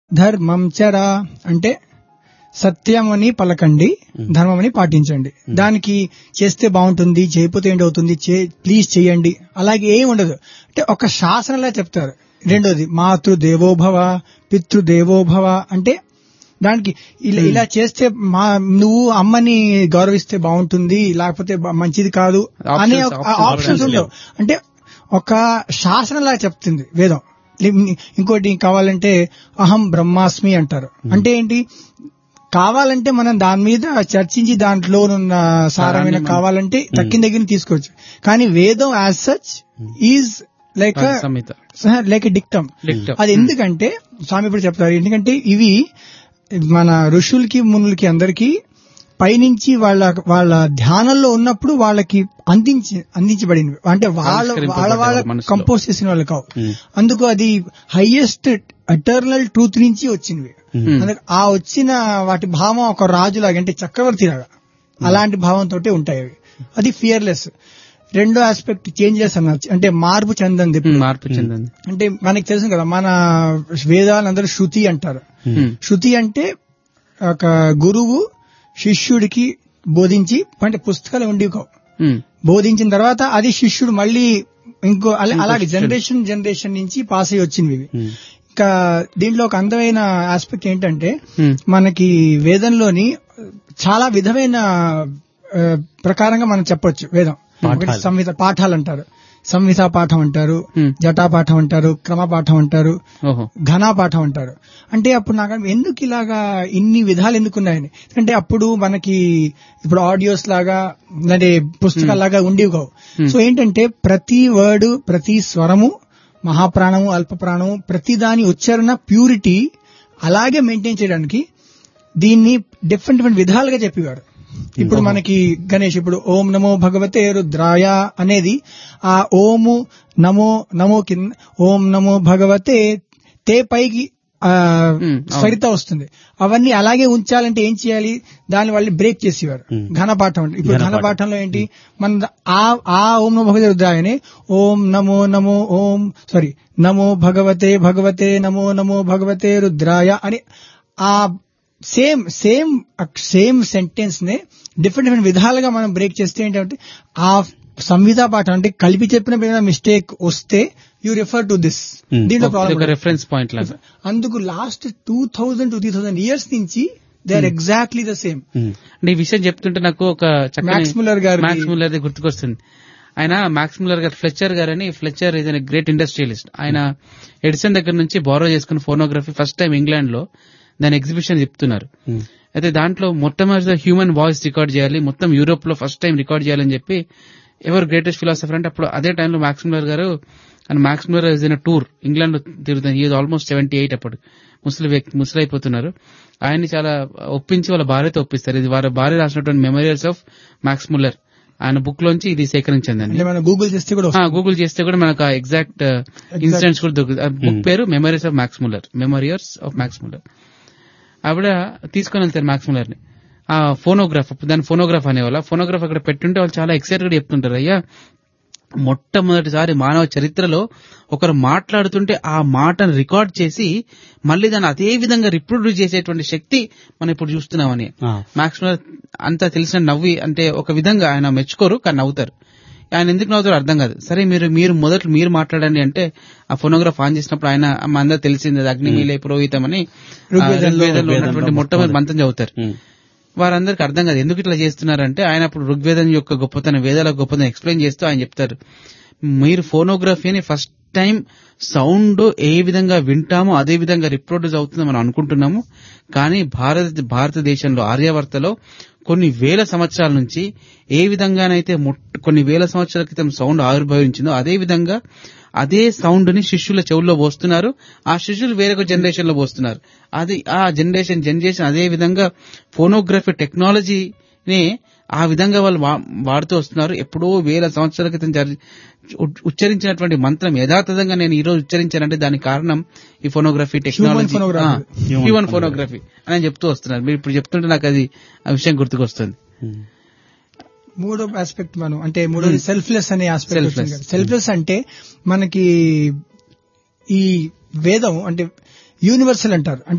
ధర్మం చరా అంటే సత్యమని పలకండి ధర్మమని పాటించండి దానికి చేస్తే బాగుంటుంది చేయకపోతే ఏంటి అవుతుంది ప్లీజ్ చేయండి అలాగే ఏం ఉండదు అంటే ఒక శాసనంలా చెప్తారు రెండోది మాతృ దేవోభవ పితృ దేవోభవ అంటే దానికి ఇలా ఇలా చేస్తే మా నువ్వు అమ్మని గౌరవిస్తే బాగుంటుంది లేకపోతే బ- మంచిది కాదు అనే Options, options, ఆప్షన్స్ options ఉండవు అంటే ఒక శాసనంలా చెప్తుంది వేదం లి- ఇంకోటి కావాలంటే అహం బ్రహ్మాస్మి అంటారు అంటే ఏంటి కావాలంటే మనం దాని మీద చర్చించి దాంట్లో ఉన్న సారమైన మనం- కావాలంటే తక్కిన దగ్గర తీసుకోవచ్చు కానీ వేదం యాజ్ సచ్ ఈజ్ లైక్ సంహిత లైక్ డిక్టమ్ Dictum. అది ఎందుకంటే స్వామి ఇప్పుడు చెప్తారు ఎందుకంటే ఇవి మన ఋషులకి మునులకి అందరికి పైనుంచి వాళ్ళ వాళ్ళ ధ్యానంలో ఉన్నప్పుడు వాళ్ళకి అందించి అందించబడినవి అంటే వాళ్ళ వాళ్ళ వాళ్ళ ఆవిష్కరింపబడ్డాయి మనసులో. కంపోజ్ చేసిన వాళ్ళు కావు Hmm. అందుకు అది హైయెస్ట్ అటర్నల్ ట్రూత్ నుంచి వచ్చినవి అందుకు ఆ వచ్చిన వాటి భావం ఒక రాజులాగా అంటే చక్రవర్తి లాగా అలాంటి భావంతో ఉంటాయి అవి అది ఫియర్లెస్ రెండో ఆస్పెక్ట్ చేంజెస్ అన్నది అంటే మార్పు చెందంది ఉమ్, మార్పు చెందింది అంటే మనకి తెలుసు కదా మన వేదాలందరూ శృతి అంటారు ఉమ్, శృతి అంటే ఒక గురువు శిష్యుడికి బోధించి అంటే పుస్తకాలు ఉండి ఉమ్, బోధించిన తర్వాత అది శిష్యుడు మళ్ళీ ఇంకో అలా- అలాగే జనరేషన్ జనరేషన్ నుంచి పాస్ అయ్యి వచ్చినవి ఇవి. ఇంకా దీంట్లో ఒక అందమైన ఆస్పెక్ట్ ఏంటంటే ఉమ్, మనకి వేదంలోని చాలా విధమైన ఆ, ప్రకారంగా మనం చెప్పొచ్చు వేదం ఒకటి సంహిత పాఠాలు అంటారు సంహిత పాఠం అంటారు Hmm. జటా పాఠం అంటారు క్రమ పాఠం అంటారు ఓహో ఘనా పాఠం అంటారు అంటే అప్పుడు నాకు అనిపి- ఎందుకు ఇలాగా ఇన్ని విధాలు ఎందుకున్నాయని ఎందుకంటే అప్పుడు మనకి ఇప్పుడు ఆడియోస్ లాగా అంటే పుస్తకాలు లాగా ఉండేవి కావు సో ఏంటంటే ప్రతి వర్డ్ ప్రతి స్వరము మహాప్రాణము అల్ప ప్రాణము ప్రతి దాని ఉచ్చారణ ప్యూరిటీ అలాగే మెయింటైన్ చేయడానికి దీన్ని డిఫరెంట్ డిఫరెంట్ విధాలుగా చెప్పేవారు ఇప్పుడు మనకి గణేష్ ఇప్పుడు ఓం నమో భగవతే రుద్రాయ అనేది ఆ ఓము నమో నమో కింద ఓం నమో భగవతే తే పైకి ఆ, అవును. స్వరిత వస్తుంది అవన్నీ అలాగే ఉంచాలంటే ఏం చేయాలి దాని వాళ్ళు బ్రేక్ చేసేవారు ఘనపాఠం అంటే ఇప్పుడు ఘనపాఠంలో ఏంటి మన ఆ ఆ ఓం నమో భగవతే రుద్రాయనే ఓం నమో నమో ఓం సారీ నమో భగవతే భగవతే నమో నమో భగవతే రుద్రాయ అని ఆ సేమ్ సేమ్ సేమ్ సెంటెన్స్ నే డిఫరెంట్ డిఫరెంట్ విధాలుగా మనం బ్రేక్ చేస్తే ఏంటంటే ఆ సంహిత పాఠం అంటే కలిపి చెప్పిన మిస్టేక్ వస్తే యూ రిఫర్ టు దిస్ దీంట్లో ఇది ఒక ప్రాబ్లం రెఫరెన్స్ పాయింట్ లాగా అందుకు last two thousand two three thousand years నుంచి they are exactly the same అంటే ఈ విషయం చెప్తుంటే నాకు ఒక Max Muller గారిది- మ్యాక్స్ ముల్లర్ గుర్తుకొస్తుంది ఆయన మ్యాక్స్ ముల్లర్ గారు ఫ్లెచర్ గారు అని Fletcher is an great industrialist ఆయన ఎడిసన్ దగ్గర నుంచి బారో చేసుకున్న ఫోనోగ్రఫీ ఫస్ట్ టైం ఇంగ్లాండ్ లో దాని ఎగ్జిబిషన్ చెప్తున్నారు అయితే దాంట్లో మొట్టమొదటి హ్యూమన్ వాయిస్ రికార్డ్ చేయాలి మొత్తం యూరోప్ లో ఫస్ట్ టైం రికార్డ్ చేయాలని చెప్పి ఎవరు గ్రేటెస్ట్ ఫిలాసఫర్ అంటే అప్పుడు అదే టైంలో మ్యాక్స్ ముల్లర్ గారు and Max Muller is in tour England లో తిరుగుతుంది ఈ ఆల్మోస్ట్ సెవెంటీ ఎయిట్ అప్పుడు ముసలి వ్యక్తి ముసలి అయిపోతున్నారు ఆయన్ని చాలా ఒప్పించి వాళ్ళ భార్యతో ఒప్పిస్తారు ఇది వారి భార్య రాసినటువంటి మెమోరియల్స్ ఆఫ్ మ్యాక్స్ ముల్లర్ ఆయన బుక్ లోంచి ఇది సేకరించిందండి అంటే మనం గూగుల్ చేస్తే కూడా ఆ, వస్తుంది. గూగుల్ చేస్తే కూడా మనకు ఎగ్జాక్ట్ ఇన్సిడెంట్స్ కూడా దొరుకుతుంది ఆ బుక్ పేరు memories of Max Muller memoirs of Max Muller ఆవిడ తీసుకొని వెళ్తారు మ్యాక్స్ ముల్లర్ ని ఆ ఫోనోగ్రాఫ్ దాని ఫోనోగ్రాఫ్ అనేవాళ్ళ ఫోనోగ్రాఫ్ అక్కడ పెట్టుంటే వాళ్ళు చాలా ఎక్సైటెడ్ చెప్తుంటారు అయ్యా మొట్టమొదటిసారి మానవ చరిత్రలో ఒకరు మాట్లాడుతుంటే ఆ మాటను రికార్డ్ చేసి మళ్ళీ దాన్ని అదే విధంగా రిప్రొడ్యూస్ చేసేటువంటి శక్తి మనం ఇప్పుడు చూస్తున్నామని మ్యాక్స్ ముల్లర్ అంతా తెలిసిన నవ్వి అంటే ఒక విధంగా ఆయన మెచ్చుకోరు కానీ నవ్వుతారు ఆయన ఎందుకు నవ్వుతారు అర్థం కాదు సరే మీరు మీరు మొదట మీరు మాట్లాడండి అంటే ఆ ఫోనోగ్రాఫ్ ఆన్ చేసినప్పుడు ఆయన మా అందరూ తెలిసింది అది అగ్నిమీలే పురోహితం అని ఆ ఋగ్వేదంలో- ఋగ్వేదంలో ఉన్నటువంటి మొట్టమొదటి మంత్రం చదువుతారు వారందరికి అర్థం కాదు ఎందుకు ఇట్లా చేస్తున్నారంటే ఆయన అప్పుడు ఋగ్వేదం యొక్క గొప్పతనం వేదాల గొప్పతనం ఎక్స్ప్లెయిన్ చేస్తూ ఆయన చెప్తారు మీరు ఫోనోగ్రఫీని ఫస్ట్ టైం సౌండ్ ఏ విధంగా వింటామో అదే విధంగా రిప్రొడ్యూస్ అవుతుందో మనం అనుకుంటున్నాము కానీ భారత భారతదేశంలో ఆర్యావర్తలో కొన్ని వేల సంవత్సరాల నుంచి ఏ విధంగానైతే మొట్ట- కొన్ని వేల సంవత్సరాల క్రితం సౌండ్ ఆవిర్భవించిందో అదే విధంగా అదే సౌండ్ ని శిష్యుల చెవుల్లో పోస్తున్నారు ఆ శిష్యులు వేరొక జనరేషన్ లో పోస్తున్నారు అది ఆ జనరేషన్ జనరేషన్ అదే విధంగా ఫోనోగ్రఫీ టెక్నాలజీని ఆ విధంగా వాళ్ళు వా- వాడుతూ వస్తున్నారు ఎప్పుడో వేల సంవత్సరాల క్రితం జరి- ఉ- ఉచ్చరించినటువంటి మంత్రం యథాతథంగా నేను ఈ రోజు ఉచ్చరించానంటే దానికి కారణం ఈ phonography technology phonography. Human phonography అని చెప్తూ వస్తున్నారు మీరు ఇప్పుడు చెప్తుంటే నాకు అది ఆ విషయం గుర్తుకొస్తుంది మూడో ఆస్పెక్ట్ మనం అంటే మూడోది సెల్ఫ్లెస్ అనే ఆస్పెక్ట్ Selfless. సెల్ఫ్లెస్ అంటే మనకి ఈ వేదం అంటే యూనివర్సల్ అంటారు అంటే